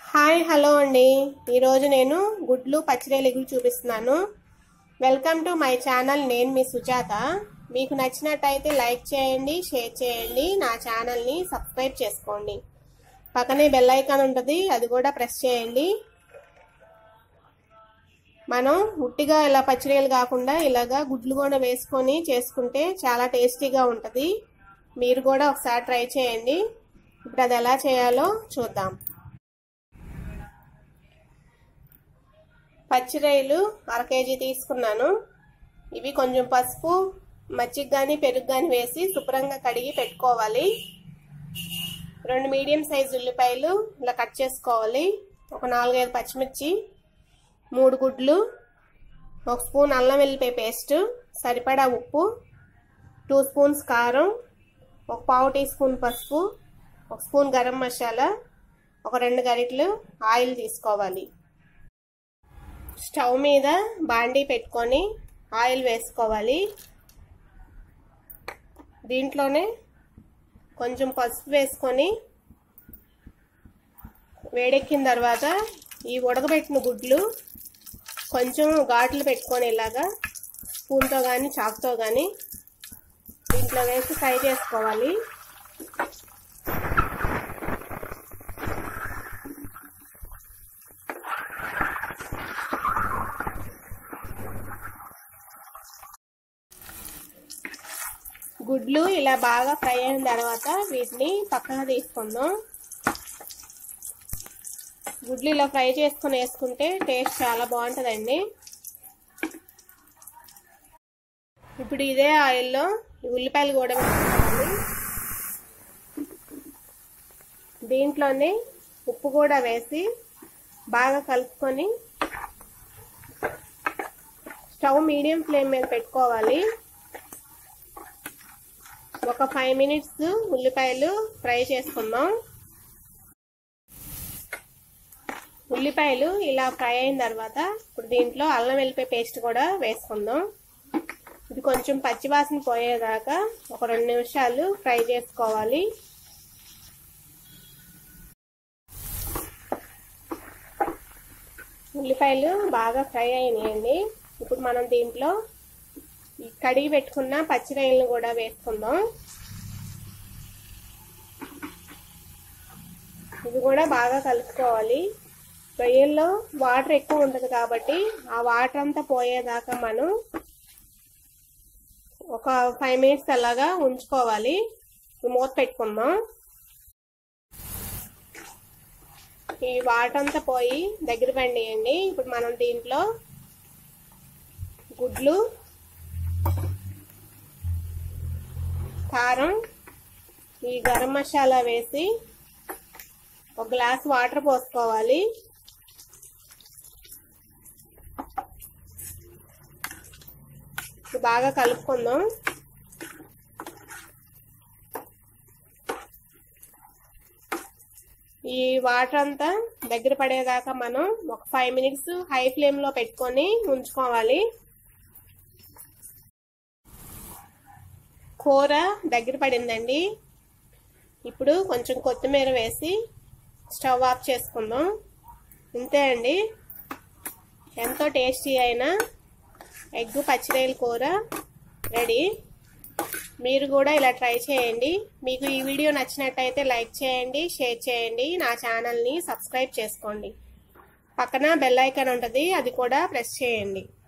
hi hello అండి ఈరోజు నేను గుడ్లు పచ్చిరేలు ఎగురు చూపిస్తున్నాను వెల్కమ్ టు మై ఛానల్ నేను మీ సుజాత మీకు నచ్చినట్టయితే లైక్ చేయండి షేర్ చేయండి నా ఛానల్ని సబ్స్క్రైబ్ చేసుకోండి పక్కనే బెల్ ఐకాన్ ఉంటుంది అది కూడా ప్రెస్ చేయండి మనం ఉట్టిగా ఇలా పచ్చిరేలు కాకుండా ఇలాగా గుడ్లు కూడా వేసుకొని చేసుకుంటే చాలా టేస్టీగా ఉంటుంది మీరు కూడా ఒకసారి ట్రై చేయండి ఇప్పుడు అది ఎలా చేయాలో చూద్దాం పచ్చిరొయ్యలు అర కేజీ తీసుకున్నాను ఇవి కొంచెం పసుపు మజ్జిగ కానీ పెరుగు కానీ వేసి శుభ్రంగా కడిగి పెట్టుకోవాలి రెండు మీడియం సైజు ఉల్లిపాయలు ఇలా కట్ చేసుకోవాలి ఒక నాలుగైదు పచ్చిమిర్చి మూడు గుడ్లు ఒక స్పూన్ అల్లం వెల్లిపాయ పేస్ట్ సరిపడా ఉప్పు టూ స్పూన్స్ కారం ఒక పావు టీ స్పూన్ పసుపు ఒక స్పూన్ గరం మసాలా ఒక రెండు గరిటెలు ఆయిల్ తీసుకోవాలి స్టవ్ మీద బాండీ పెట్టుకొని ఆయిల్ వేసుకోవాలి దీంట్లోనే కొంచెం పసుపు వేసుకొని వేడెక్కిన తర్వాత ఈ ఉడకబెట్టిన గుడ్లు కొంచెం ఘాట్లు పెట్టుకొని ఇలాగా స్పూన్తో కానీ చాకుతో కానీ దీంట్లో వేసి ఫ్రై చేసుకోవాలి గుడ్లు ఇలా బాగా ఫ్రై అయిన తర్వాత వీటిని పక్కన తీసుకుందాం గుడ్లు ఇలా ఫ్రై చేసుకుని వేసుకుంటే టేస్ట్ చాలా బాగుంటుందండి ఇప్పుడు ఇదే ఆయిల్లో ఉల్లిపాయలు కూడా వేసుకోవాలి దీంట్లోనే ఉప్పు కూడా వేసి బాగా కలుపుకొని స్టవ్ మీడియం ఫ్లేమ్ మీద పెట్టుకోవాలి ఒక ఫైవ్ మినిట్స్ ఉల్లిపాయలు ఫ్రై చేసుకుందాం ఉల్లిపాయలు ఇలా ఫ్రై అయిన తర్వాత ఇప్పుడు దీంట్లో అల్లం వెల్లిపాయ పేస్ట్ కూడా వేసుకుందాం ఇది కొంచెం పచ్చివాసన పోయేదాకా ఒక రెండు నిమిషాలు ఫ్రై చేసుకోవాలి ఉల్లిపాయలు బాగా ఫ్రై అయినాయండి ఇప్పుడు మనం దీంట్లో కడిగి పెట్టుకున్న పచ్చిరాయలను కూడా వేసుకుందాం ఇది కూడా బాగా కలుపుకోవాలి రొయ్యల్లో వాటర్ ఎక్కువ ఉంటుంది కాబట్టి ఆ వాటర్ అంతా పోయేదాకా మనం ఒక ఫైవ్ మినిట్స్ అలాగా ఉంచుకోవాలి మూత పెట్టుకుందాం ఈ వాటర్ అంతా పోయి దగ్గర పండియండి ఇప్పుడు మనం దీంట్లో గుడ్లు కారం ఈ గరం మసాలా వేసి ఒక గ్లాస్ వాటర్ పోసుకోవాలి బాగా కలుపుకుందాం ఈ వాటర్ అంతా దగ్గర పడేదాకా మనం ఒక ఫైవ్ మినిట్స్ హై ఫ్లేమ్లో పెట్టుకొని ఉంచుకోవాలి కూర దగ్గర పడిందండి ఇప్పుడు కొంచెం కొత్తిమీర వేసి స్టవ్ ఆఫ్ చేసుకుందాం ఇంతే అండి ఎంతో టేస్టీ అయిన ఎగ్ పచ్చిరేల కూర రెడీ మీరు కూడా ఇలా ట్రై చేయండి మీకు ఈ వీడియో నచ్చినట్టయితే లైక్ చేయండి షేర్ చేయండి నా ఛానల్ని సబ్స్క్రైబ్ చేసుకోండి పక్కన బెల్ ఐకాన్ ఉంటుంది అది కూడా ప్రెస్ చేయండి